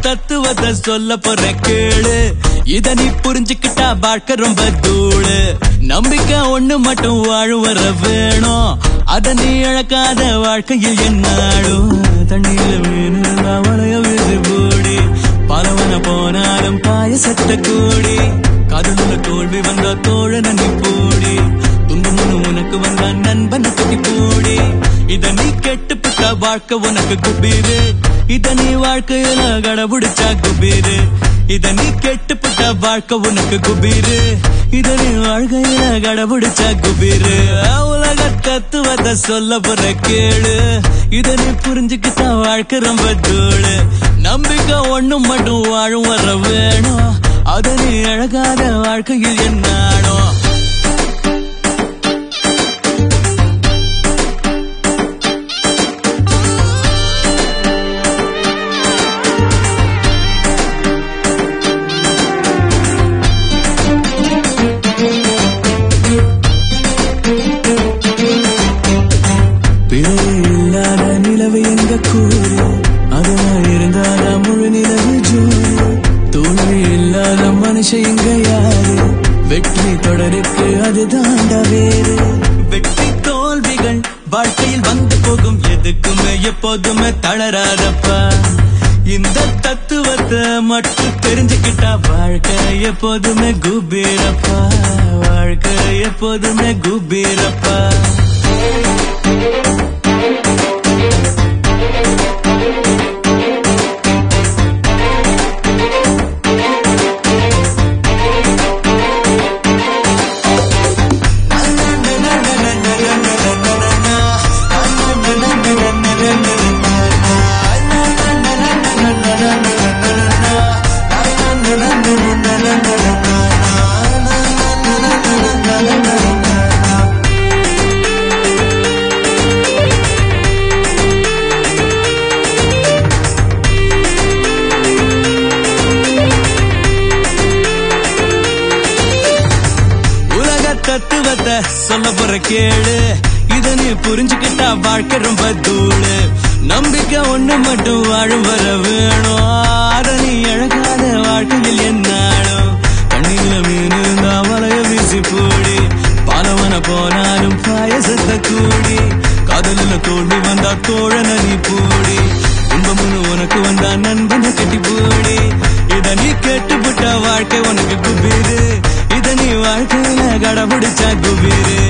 தத்துவத்தை சொல்ல போற கேளு இத நீ புரிஞ்சுக்கிட்டா வாழ்க்கை ரொம்ப தூளு நம்பிக்கை ஒண்ணு மட்டும் வாழும் வர வேணும் அத நீ இழக்காத வாழ்க்கையில் என்னாடும் தண்ணீர மீன் வளைய வீசி போடி பலவன போனாலும் பாயசத்த கூடி காதலுல தோல்வி வந்தா தோழன நீ போடி துன்பம் உனக்கு வந்தா நண்பனை கட்டி போடி இத நீ கெட்டுப்பட்ட வாழ்க்கை உனக்கு குபீரு இத நீ வாழ்க்கையில கடபுடிச்சா குபீரு இத நீ கெட்டுப்பட்ட வாழ்க்கை உனக்கு குபீரு இத நீ வாழ்க்கையில கடபுடிச்சா குபீரு உலக தத்துவத்தை சொல்ல போற கேளு இத நீ புரிஞ்சுக்கிட்டா வாழ்க்கை ரொம்ப தூளு நம்பிக்கை ஒண்ணு மட்டும் வாழும் வர வேணும் அத நீ அழகாத வாழ்க்கையில் என்னானோ பிழை இல்லாத நிலவு எங்க கூறு அதெல்லாம் இருந்தாத முழு நிலவு ஜோறு தோல்வி இல்லாத மனுஷன் இங்க யாரு வெற்றி தொடருக்கு அது தாண்டா வேறு வெற்றி தோல்விகள் வாழ்க்கையில் வந்து போகும் எதுக்குமே எப்போதுமே தளராதப்பா இந்த தத்துவத்தை மட்டும் தெரிஞ்சுக்கிட்டா வாழ்க்கை எப்போதுமே குபீரப்பா வாழ்க்கை எப்போதுமே குபீரப்பா உலக தத்துவத்தை சொல்ல போற கேளு இத நீ புரிஞ்சுக்கிட்டா வாழ்க்கை ரொம்ப தூளு நம்பிக்கை ஒண்ணு மட்டும் வாழும் வர வேணும் அத நீ அழகாத வாழ்க்கையில் என்னாலும் கண்ணில மீன் இருந்தா வலைய வீசி போடி பாலவன போனாலும் பாயசத்தை கூடி காதலில் தோல்வி வந்தா தோழன நீ போடி துன்பமுன்னு உனக்கு வந்தா நண்பனை கட்டி போடி இத நீ கேட்டுப்பட்ட வாழ்க்கை உனக்கு குபீரு இத நீ வாழ்க்கையில கடபிடிச்சா குபீரு